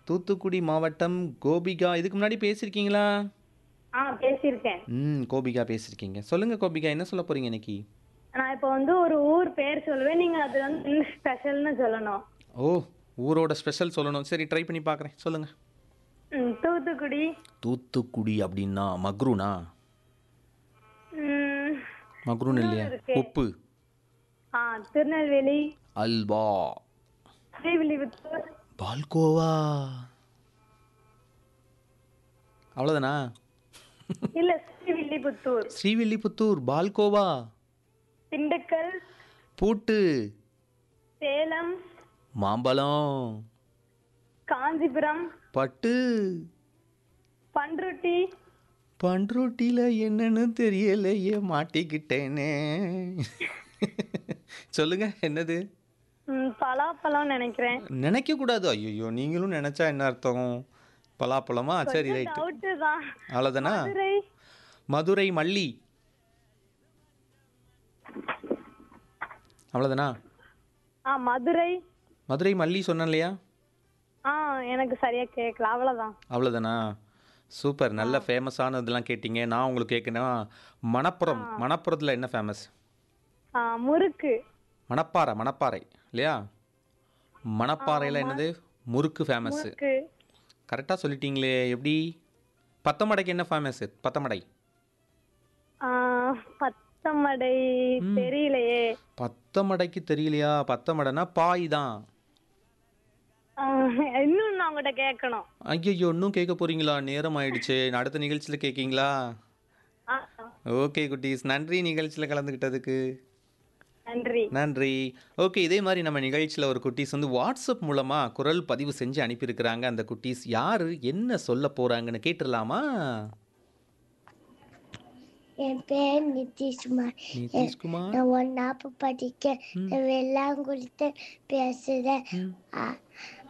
தூத்துக்குடி மாவட்டம் கோபிகா இதுக்கு முன்னாடி பேசியிருக்கீங்களா ஆ பேசியிருக்கேன் ம் கோபிகா பேசியிருக்கீங்க சொல்லுங்கள் கோபிகா என்ன சொல்ல போகிறீங்க இன்னைக்கு நான் இப்போ வந்து ஒரு ஊர் பேர் சொல்லுவேன் நீங்க அது வந்து என்ன ஸ்பெஷல்னு சொல்லணும் ஓ ஊரோட ஸ்பெஷல் சொல்லணும் சரி ட்ரை பண்ணி பார்க்குறேன் சொல்லுங்கள் ம், தூத்துக்குடி தூத்துக்குடி அப்படின்னா மக்ரூனா ம், மக்ரூன் இல்லையா இருக்கு. உப்பு ஆ திருநெல்வேலி அல்வா ஸ்ரீவில்லிபுத்தூர் பால்கோவா அவ்வளோதானா இல்ல ஸ்ரீவில்லிபுத்தூர் ஸ்ரீவில்லிபுத்தூர் பால்கோவா திண்டுக்கல் பூட்டு சேலம் மாம்பழம் காஞ்சிபுரம் பட்டு பன்ருட்டி பண்ருட்டியில் என்னன்னு தெரியலையே மாட்டிக்கிட்டேனே சொல்லுங்க என்னது ம், பலாப்பழம் நினைக்கிறேன் நினைக்க கூடாது ஐயோ நீங்களும் நினைச்சா என்ன அர்த்தம் பலாப்பழமா சரி ரைட்டு டவுட்டு தான் அவ்வளோதானா மதுரை மதுரை மல்லி அவ்வளோதானா ஆ மதுரை மதுரை மல்லி சொன்னேன் இல்லையா ஆ எனக்கு சரியா கேட்கல அவ்வளவுதான் அவ்வளோதானா சூப்பர் நல்ல ஃபேமஸான இதெல்லாம் கேட்டிங்க நான் உங்களுக்கு கேட்கணும் மணப்புறம் மணப்புறத்தில் என்ன ஃபேமஸ் ஆ முறுக்கு மணப்பாறை மணப்பாறை இல்லையா மணப்பாறையில் என்னது முறுக்கு ஃபேமஸ்ஸு முறுக்கு கரெக்டாக சொல்லிட்டீங்களே எப்படி பத்தமடைக்கு என்ன ஃபேமஸ்ஸு பத்தமடை ஆ, பத்தமடை தெரியலையே பத்தமடைக்கு தெரியலையா பத்தமடைனா பாய் தான் ஆ, இன்னும் நான் உங்கள்கிட்ட கேட்கணும் ஐயோ இன்னும் கேட்க போறீங்களா நேரம் ஆயிடுச்சு அடுத்த நிகழ்ச்சியில் கேட்கீங்களா ஆ, ஓகே குட்டீஸ் நன்றி நிகழ்ச்சியில் கலந்துக்கிட்டதுக்கு நன்றி நன்றி ஓகே இதே மாதிரி நம்ம நிகழ்ச்சியில் ஒரு குட்டீஸ் வந்து வாட்ஸ்அப் மூலமாக குரல் பதிவு செஞ்சு அனுப்பியிருக்கிறாங்க அந்த குட்டீஸ் யார் என்ன சொல்ல போகிறாங்கன்னு கேட்டுடலாமா என் பேர் நிதிஷ்குமார் நிதிஷ்குமார் நான் ஒன்னாப்பு படிக்க நான் வெள்ளாங்குளத்து பேசுறேன் ஆ,